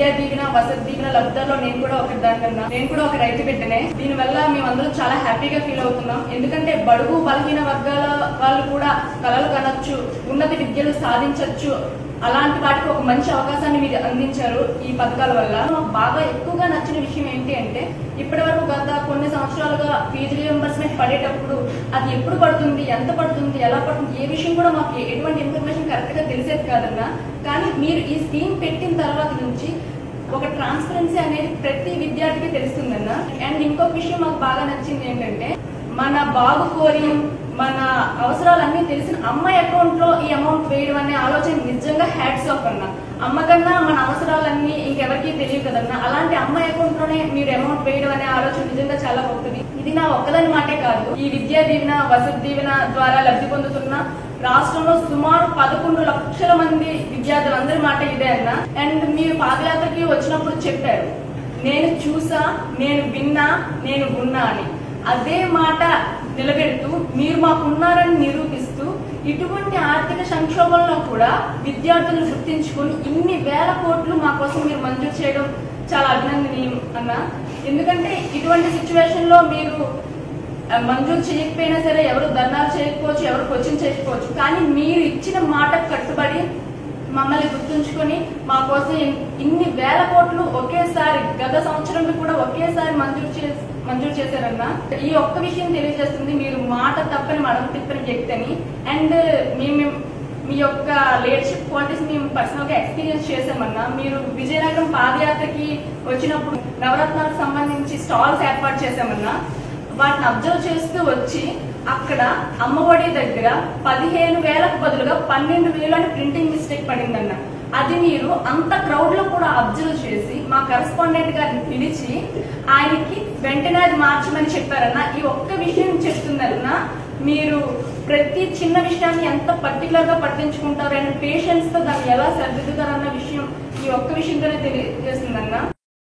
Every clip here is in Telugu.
విద్యా దీవెన వసతి దీవెన లబ్ధాల్లో నేను కూడా ఒక దానికన్నా నేను కూడా ఒక రైతు బిడ్డనే దీని వల్ల మేమందరం చాలా హ్యాపీగా ఫీల్ అవుతున్నాం ఎందుకంటే బడుగు బలహీన వర్గాల వాళ్ళు కూడా కలలు కనొచ్చు ఉన్నత విద్యలు సాధించవచ్చు అలాంటి వాటికి ఒక మంచి అవకాశాన్ని మీరు అందించారు ఈ పథకాల వల్ల మాకు బాగా ఎక్కువగా నచ్చిన విషయం ఏంటి అంటే ఇప్పటి వరకు గత కొన్ని సంవత్సరాలుగా ఫీజు రియంబర్స్మెంట్ పడేటప్పుడు అది ఎప్పుడు పడుతుంది ఎంత పడుతుంది ఎలా పడుతుంది ఏ విషయం కూడా మాకు ఎటువంటి ఇన్ఫర్మేషన్ కరెక్ట్ గా తెలిసేది కాదన్నా కానీ మీరు ఈ స్కీమ్ పెట్టిన తర్వాత నుంచి ఒక ట్రాన్స్పరెన్సీ అనేది ప్రతి విద్యార్థికి తెలుస్తుందన్న అండ్ ఇంకొక విషయం మాకు బాగా నచ్చింది ఏంటంటే మన బాబు కోరి మన అవసరాలన్నీ తెలిసిన అమ్మాయి అకౌంట్ లో ఈ అమౌంట్ వేయడం అనే ఆలోచన నిజంగా హ్యాట్స్ ఆఫ్ అన్న అమ్మ కన్నా మన అవసరాలన్నీ ఇంకెవరికి తెలియదు కదన్నా అలాంటి అమ్మాయి అకౌంట్ లోనే మీరు అమౌంట్ వేయడం అనే ఆలోచన నిజంగా చాలా గొప్పది ఇది నా ఒక్కదని మాటే కాదు ఈ విద్యా దీవెన వసతి దీవెన ద్వారా లబ్ధి పొందుతున్న రాష్ట్రంలో సుమారు పదకొండు లక్షల మంది విద్యార్థులందరి మాట ఇదే అన్న అండ్ మీరు పాదయాత్రకి వచ్చినప్పుడు చెప్పారు నేను చూసా నేను విన్నా నేను ఉన్నా అని అదే మాట నిలబెడుతూ మీరు మాకున్నారని నిరూపిస్తూ ఇటువంటి ఆర్థిక సంక్షోభంలో కూడా విద్యార్థులను గుర్తించుకొని ఇన్ని వేల కోట్లు మా కోసం మీరు మంజూరు చేయడం చాలా అభినందనీయం అన్న ఎందుకంటే ఇటువంటి సిచ్యువేషన్ లో మీరు ఆ, మంజూరు చేయకపోయినా సరే ఎవరు ధర్నాలు చేయకపోవచ్చు ఎవరు క్వశ్చన్ చేయకపోవచ్చు కానీ మీరు ఇచ్చిన మాటకు కట్టుబడి మమ్మల్ని గుర్తుంచుకొని మా కోసం ఇన్- ఇన్ని వేల కోట్లు ఒకేసారి గత సంవత్సరం కూడా ఒకేసారి మంజూరు చేసి మంజూరు చేశారన్న ఈ ఒక్క విషయం తెలియజేస్తుంది మీరు మాట తప్పని మడం తిప్పని వ్యక్తి అని అండ్ మేము మీ యొక్క లీడర్షిప్ క్వాలిటీస్ మేము పర్సనల్ గా ఎక్స్పీరియన్స్ చేసామన్నా మీరు విజయనగరం పాదయాత్రకి వచ్చినప్పుడు నవరత్నాలకు సంబంధించి స్టాల్స్ ఏర్పాటు చేశామన్నా వాటిని అబ్జర్వ్ చేస్తూ వచ్చి అక్కడ అమ్మఒడి దగ్గర పదిహేను వేలకు బదులుగా పన్నెండు వేలు అని ప్రింటింగ్ మిస్టేక్ పడిందన్న అది మీరు అంత క్రౌడ్ లో కూడా అబ్జర్వ్ చేసి మా కరెస్పాండెంట్ గారిని పిలిచి ఆయనకి వెంటనే అది మార్చమని చెప్పారన్న ఈ ఒక్క విషయం చెప్తుందన్న మీరు ప్రతి చిన్న విషయాన్ని ఎంత పర్టికులర్ గా పట్టించుకుంటారు అండ్ పేషెన్స్ తో దాన్ని ఎలా సరిదిద్దుతారన్న విషయం ఈ ఒక్క విషయంతోనే తెలియజేస్తుందన్న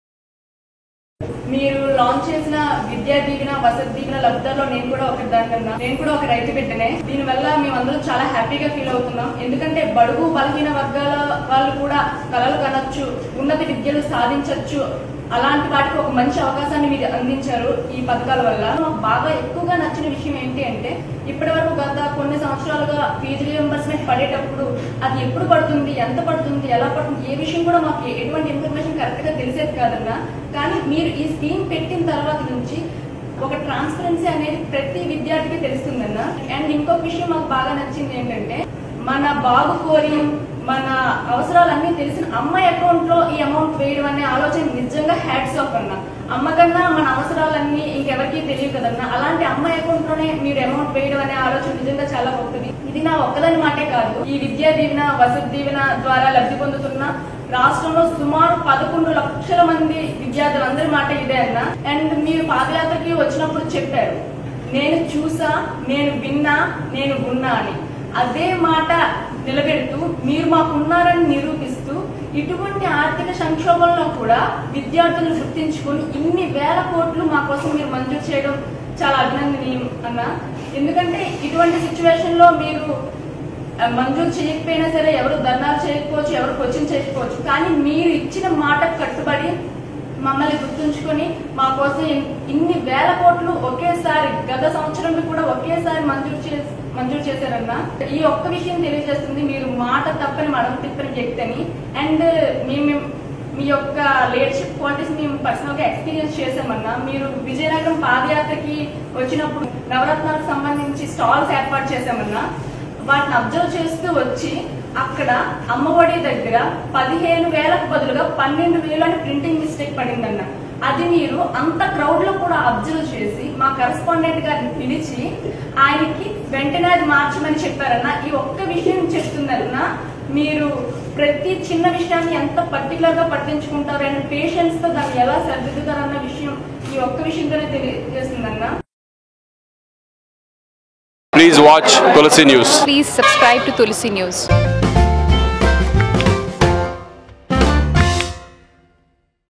మీరు లాంచ్ చేసిన విద్యా దీవెన వసతి దీవెన లబ్ధాల్లో నేను కూడా ఒక దానికన్నా నేను కూడా ఒక రైతు బిడ్డనే దీని వల్ల మేమందరం చాలా హ్యాపీగా ఫీల్ అవుతున్నాం ఎందుకంటే బడుగు బలహీన వర్గాల వాళ్ళు కూడా కలలు కనొచ్చు ఉన్నత విద్యలు సాధించవచ్చు అలాంటి వాటికి ఒక మంచి అవకాశాన్ని మీరు అందించారు ఈ పథకాల వల్ల మాకు బాగా ఎక్కువగా నచ్చిన విషయం ఏంటి అంటే ఇప్పటి వరకు గత కొన్ని సంవత్సరాలుగా ఫీజు రియంబర్స్మెంట్ పడేటప్పుడు అది ఎప్పుడు పడుతుంది ఎంత పడుతుంది ఎలా పడుతుంది ఏ విషయం కూడా మాకు ఎటువంటి ఇన్ఫర్మేషన్ కరెక్ట్ గా తెలిసేది కాదన్నా కానీ మీరు ఈ స్కీమ్ పెట్టిన తర్వాత నుంచి ఒక ట్రాన్స్పరెన్సీ అనేది ప్రతి విద్యార్థికి తెలుస్తుందన్న అండ్ ఇంకొక విషయం మాకు బాగా నచ్చింది ఏంటంటే మన బాబు కోరి మన అవసరాలన్నీ తెలిసిన అమ్మాయి అకౌంట్ లో ఈ అమౌంట్ వేయడం అనే ఆలోచన నిజంగా హ్యాట్స్ ఆఫ్ అన్న అమ్మ కన్నా మన అవసరాలన్నీ ఇంకెవరికి తెలియదు కదన్నా అలాంటి అమ్మాయి అకౌంట్ లోనే మీరు అమౌంట్ వేయడం అనే ఆలోచన నిజంగా చాలా గొప్పది ఇది నా ఒక్కదని మాటే కాదు ఈ విద్యా దీవెన వసతి దీవెన ద్వారా లబ్ధి పొందుతున్న రాష్ట్రంలో సుమారు పదకొండు లక్షల మంది విద్యార్థులందరి మాట ఇదే అన్న అండ్ మీరు పాదయాత్రకి వచ్చినప్పుడు చెప్పారు నేను చూసా నేను విన్నా నేను ఉన్నా అని అదే మాట నిలబెడుతూ మీరు మాకున్నారని నిరూపిస్తూ ఇటువంటి ఆర్థిక సంక్షోభంలో కూడా విద్యార్థులను గుర్తించుకొని ఇన్ని వేల కోట్లు మా కోసం మీరు మంజూరు చేయడం చాలా అభినందనీయం అన్న ఎందుకంటే ఇటువంటి సిచ్యువేషన్ లో మీరు ఆ, మంజూరు చేయకపోయినా సరే ఎవరు ధర్నాలు చేయకపోవచ్చు ఎవరు క్వశ్చన్ చేయకపోవచ్చు కానీ మీరు ఇచ్చిన మాటకు కట్టుబడి మమ్మల్ని గుర్తుంచుకొని మా కోసం ఇన్- ఇన్ని వేల కోట్లు ఒకేసారి గత సంవత్సరం కూడా ఒకేసారి మంజూరు చేసి మంజూరు చేశారన్న ఈ ఒక్క విషయం తెలియజేస్తుంది మీరు మాట తప్పని మడం తిప్పని వ్యక్తి అని అండ్ మేము మీ యొక్క లీడర్షిప్ క్వాలిటీస్ మేము పర్సనల్ గా ఎక్స్పీరియన్స్ చేసామన్నా మీరు విజయనగరం పాదయాత్రకి వచ్చినప్పుడు నవరత్నాలకు సంబంధించి స్టాల్స్ ఏర్పాటు చేశామన్నా వాటిని అబ్జర్వ్ చేస్తూ వచ్చి అక్కడ అమ్మఒడి దగ్గర పదిహేను వేలకు బదులుగా పన్నెండు వేలు అని ప్రింటింగ్ మిస్టేక్ పడిందన్న అది మీరు అంత క్రౌడ్ లో కూడా అబ్జర్వ్ చేసి మా కరెస్పాండెంట్ గారిని పిలిచి ఆయనకి వెంటనే అది మార్చమని చెప్పారన్న ఈ ఒక్క విషయం చెప్తుందన్న మీరు ప్రతి చిన్న విషయాన్ని ఎంత పర్టికులర్ గా పట్టించుకుంటారు అండ్ పేషెన్స్ తో దాన్ని ఎలా సరిదిద్దుతారన్న విషయం ఈ ఒక్క విషయంతోనే తెలియజేస్తుందన్న Please watch Tulsi News. Please subscribe to Tulsi News.